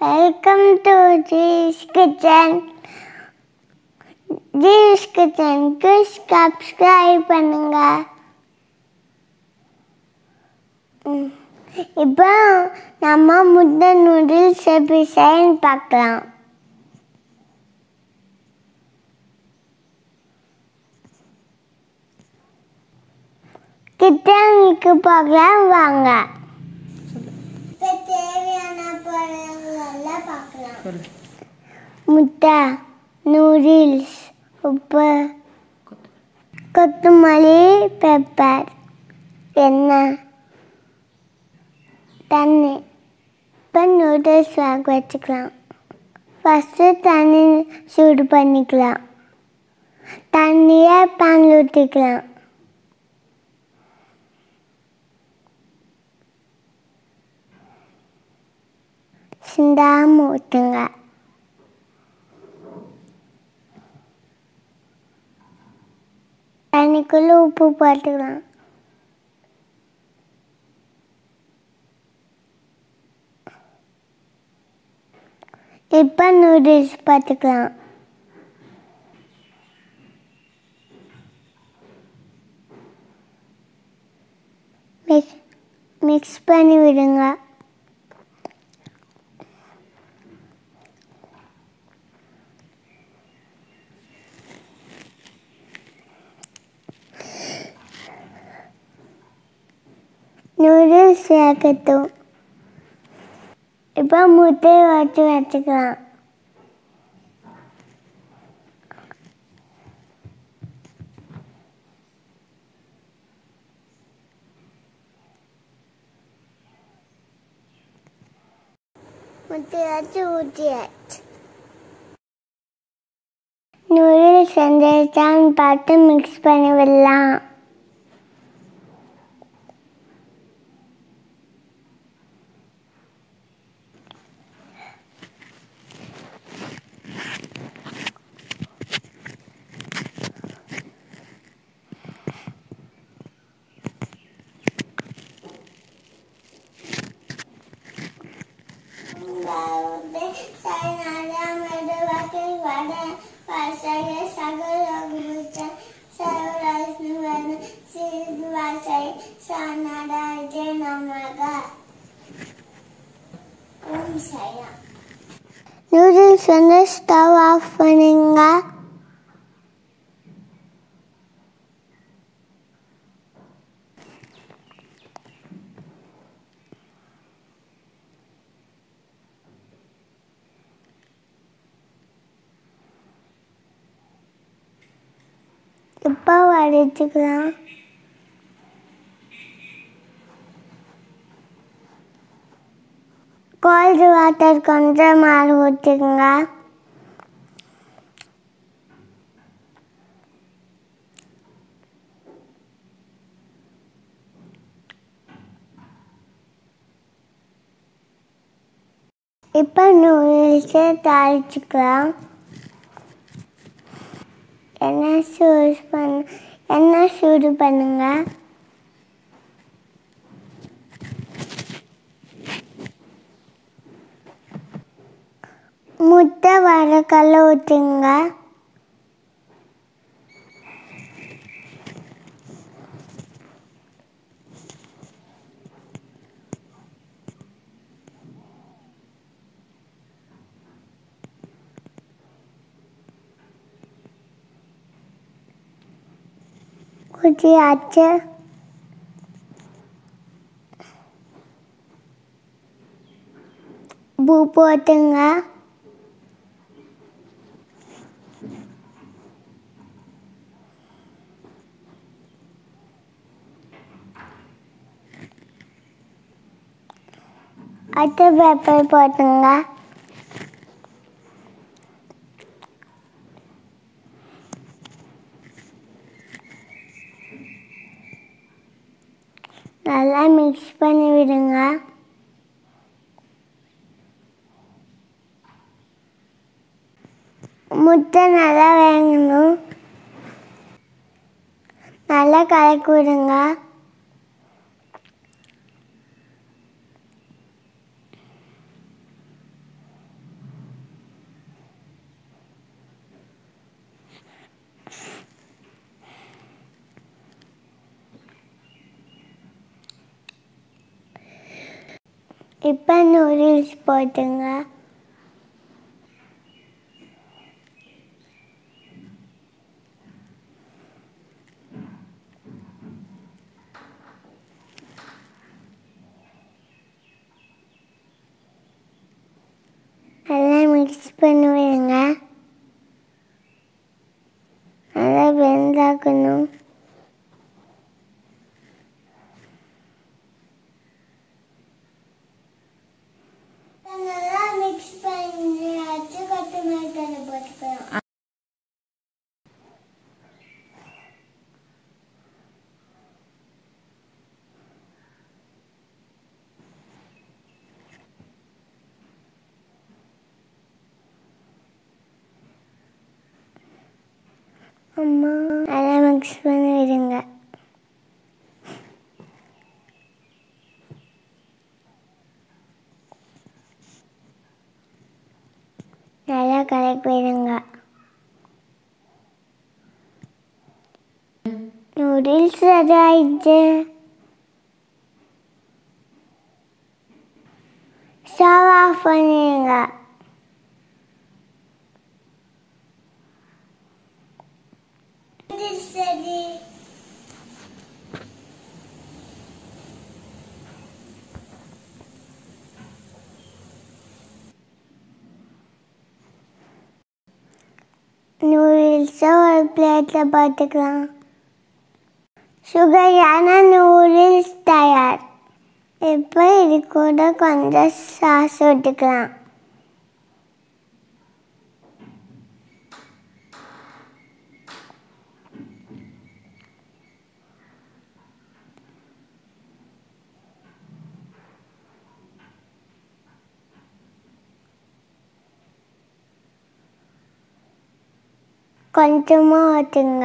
Welcome to Jees kitchen Jees கிச்சனுக்கு subscribe பண்ணுங்க ம். இப்போ நம்ம முட்டை நூடுல்ஸ் எப்படி செய்யன்னு பார்க்கலாம் கிச்சனுக்கு பார்க்கலாம் வாங்க இப்போ தேவையான பொருள்களை பார்க்கலாம் சொல்லு முட்டை நூடுல்ஸ் உப்பு கொத்தமல்லி பெப்பர் எண்ணெய் தண்ணி இப்போ நூடுல்ஸ் வேக வச்சுக்கலாம் ஃபஸ்ட்டு தண்ணி சூடு பண்ணிக்கலாம் தண்ணியை பேனில் ஊற்றிக்கலாம் சிந்தாமல் ஊற்றுங்க தண்ணிக்குள்ளே உப்பு போட்டுக்கலாம் இப்போ நூடுல்ஸ் பார்த்துக்கலாம் மிக்ஸ் மிக்ஸ் பண்ணி விடுங்க நூடுல்ஸ் சேர்க்கட்டும் இப்போ முட்டையை வச்சு வச்சுக்கலாம் முட்டையை வச்சு ஊற்றியாச்சு நூடுல்ஸ் செஞ்சிருச்சான்னு பார்த்து மிக்ஸ் பண்ணி விடலாம் நூடுல்ஸ் வந்து ஸ்டவ் ஆஃப் பண்ணுங்க இப்போ வடிச்சுக்கலாம் கோல்டு வாட்டர் கொஞ்சம் மாறு ஊற்றிக்கங்க இப்போ நூடுல்ஸை தாளிச்சுக்கலாம் எண்ணெய் சூடு பண்ண எண்ணெய் சூடு பண்ணுங்க முட்டை வடக்கல்ல ஊற்றுங்க ஊற்றியாச்சு பூ போட்டுங்க அடுத்த பேப்பர் போட்டுங்க நல்லா மிக்ஸ் பண்ணி விடுங்க முட்டை நல்லா வேகணும் நல்லா கலக்கி விடுங்க இப்போ நூடுல்ஸ் போட்டுங்க நல்லா மிக்ஸ் பண்ணி விடுங்க நல்லா வெந்தாக்கணும் நல்லா மிக்ஸ் பண்ணி அச்சு கட்டு மேலே போட்டுக்கலாம் அம்மா நல்லா மிக்ஸ் பண்ணி விடுங்க நல்லா கலக்கி விடுங்க நூடுல்ஸ் ரெடி ஆயிடுச்சு ஸ்டவ் ஆஃப் பண்ணிடுங்க சரி நூடுல்ஸை ஒரு பிளேட்டில் பார்த்துக்கலாம் சுகரான நூடுல்ஸ் தயார் இப்போ இது கூட கொஞ்சம் சாஸ் விட்டுக்கலாம் கொஞ்சமாக ஊற்றுங்க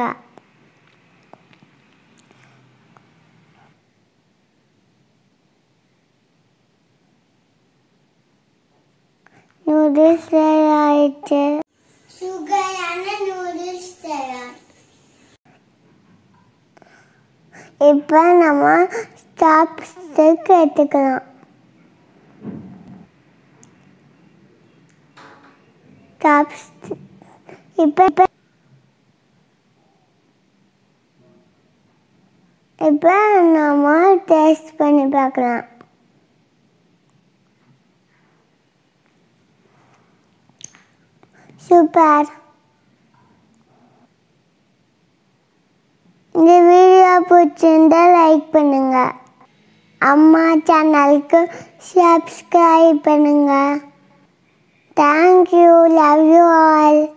நூடுல்ஸ் ஆயிடுச்சு சுகரான நூடுல்ஸ் தயார் இப்போ நம்ம சாப்ஸ்டிக் எடுத்துக்கலாம் சாப்ஸ்டிக் இப்போ இப்போ இப்போ நம்ம டேஸ்ட் பண்ணி பார்க்கலாம் சூப்பர் இந்த வீடியோ பிடிச்சிருந்தா லைக் பண்ணுங்க அம்மா சேனலுக்கு சப்ஸ்கிரைப் பண்ணுங்க தேங்க்யூ லவ் யூ ஆல்